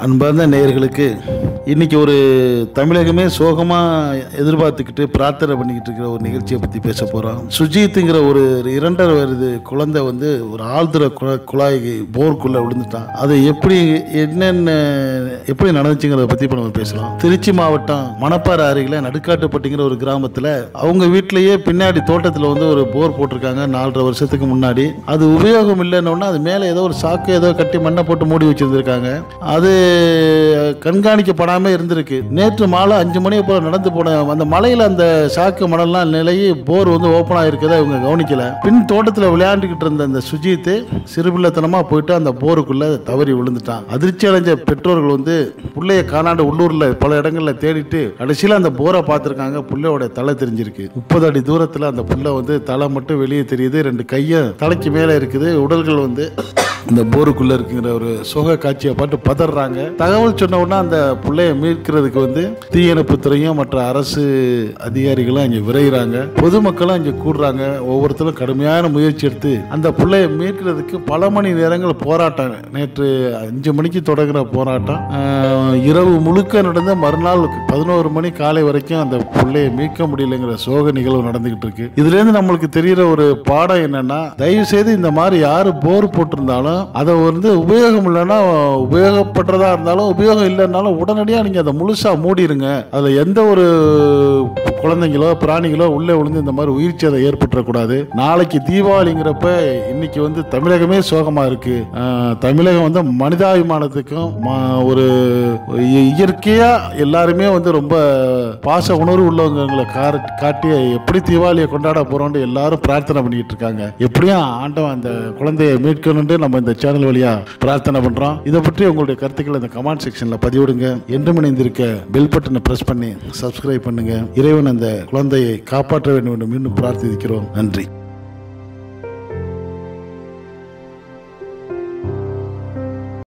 அன்பார்ந்த நேயர்களுக்கு இன்னைக்கு ஒரு தமிழகமே சோகமாக எதிர்பார்த்துக்கிட்டு பிரார்த்தனை பண்ணிக்கிட்டு இருக்கிற ஒரு நிகழ்ச்சியை பற்றி பேச போகிறோம் சுஜித்துங்கிற ஒரு இரண்டரை வருது குழந்தை வந்து ஒரு ஆழ்துற குழா குழாய் போருக்குள்ளே விழுந்துட்டான் அது எப்படி என்னென்ன எப்படி நடந்துச்சுங்கிறத பற்றி இப்போ நம்ம பேசலாம் திருச்சி மாவட்டம் மணப்பாறை அருகில் நடுக்காட்டுப்பட்டிங்கிற ஒரு கிராமத்தில் அவங்க வீட்டிலேயே பின்னாடி தோட்டத்தில் வந்து ஒரு போர் போட்டிருக்காங்க நாலரை வருஷத்துக்கு முன்னாடி அது உபயோகம் இல்லைன்னொன்னா அது மேலே ஏதோ ஒரு சாக்கு ஏதோ கட்டி மண்ணை போட்டு மூடி வச்சிருந்திருக்காங்க அது கண்காணிக்கப்படாமல் இருந்திருக்கு நேற்று மாலை அஞ்சு மணி போல நடந்து போன அந்த மலையில் அந்த சாக்கு மணல்லாம் நிலையி போர் வந்து ஓப்பன் ஆகிருக்கதை இவங்க கவனிக்கல பின் தோட்டத்தில் விளையாண்டுக்கிட்டு இருந்த அந்த சுஜித்து சிறுபிள்ளைத்தனமாக போயிட்டு அந்த போருக்குள்ள தவறி விழுந்துட்டான் அதிர்ச்சி அடைஞ்ச பெற்றோர்கள் வந்து பிள்ளைய காணாண்டு உள்ளூரில் பல இடங்களில் தேடிட்டு கடைசியில் அந்த போரை பார்த்துருக்காங்க பிள்ளையோட தலை தெரிஞ்சிருக்கு முப்பது அடி தூரத்தில் அந்த புள்ள வந்து தலை மட்டும் வெளியே தெரியுது ரெண்டு கையும் தலைக்கு மேலே இருக்குது உடல்கள் வந்து இந்த போருக்குள்ள இருக்குங்கிற ஒரு சோக காட்சியை பார்த்து பதறாங்க தகவல் சொன்ன உடனே அந்த பிள்ளைய மீட்கிறதுக்கு வந்து தீயணைப்பு துறையும் மற்ற அரசு அதிகாரிகளும் அங்கே விரைகிறாங்க பொதுமக்களும் அங்கே கூடுறாங்க ஒவ்வொருத்தரும் கடுமையான முயற்சி எடுத்து அந்த பிள்ளைய மீட்கிறதுக்கு பல மணி நேரங்கள் போராட்டம் நேற்று அஞ்சு மணிக்கு தொடங்குற போராட்டம் ஆஹ், இரவு முழுக்க நடந்த மறுநாள் பதினோரு மணி காலை வரைக்கும் அந்த பிள்ளைய மீட்க முடியலைங்கிற சோக நிகழ்வு நடந்துகிட்டு இருக்கு இதுல இருந்து நம்மளுக்கு தெரியிற ஒரு பாடம் என்னன்னா தயவு செய்து இந்த மாதிரி யாரு போர் போட்டிருந்தாலும் அதை வந்து உபயோகம் இல்லைன்னா உபயோகப்படுறதா இருந்தாலும் உபயோகம் இல்லைன்னாலும் உடனடியாக நீங்க அதை முழுசா மூடிடுங்க அதுல எந்த ஒரு குழந்தைங்களோ பிராணிகளோ உள்ளே விழுந்து இந்த மாதிரி உயிர் சேதம் ஏற்பட்டுறக்கூடாது நாளைக்கு தீபாவளிங்கிறப்ப இன்னைக்கு வந்து தமிழகமே சோகமா இருக்கு ஆஹ், தமிழகம் வந்து மனிதாபிமானத்துக்கும் ம- ஒரு இ- இயற்கையா எல்லாருமே வந்து ரொம்ப பாச உணர்வு உள்ளவங்களை கார- காட்டி எப்படி தீபாவளியை கொண்டாட போறோம்னு எல்லாரும் பிரார்த்தனை பண்ணிட்டு இருக்காங்க எப்படியும் ஆண்டவன் அந்த குழந்தையை மீட்கணும்னு நம்ம இந்த சேனல் வழியா பிரார்த்தனை பண்றோம் இதை பற்றி உங்களுடைய கருத்துக்களை இந்த கமெண்ட் செக்ஷன்ல பதிவிடுங்க என்றும் இணைந்திருக்க பெல் பட்டனை பிரஸ் பண்ணி சப்ஸ்கிரைப் பண்ணுங்க இறைவன் அந்த குழந்தையை காப்பாற்ற வேண்டும் என்று மீண்டும் பிரார்த்திக்கிறோம் நன்றி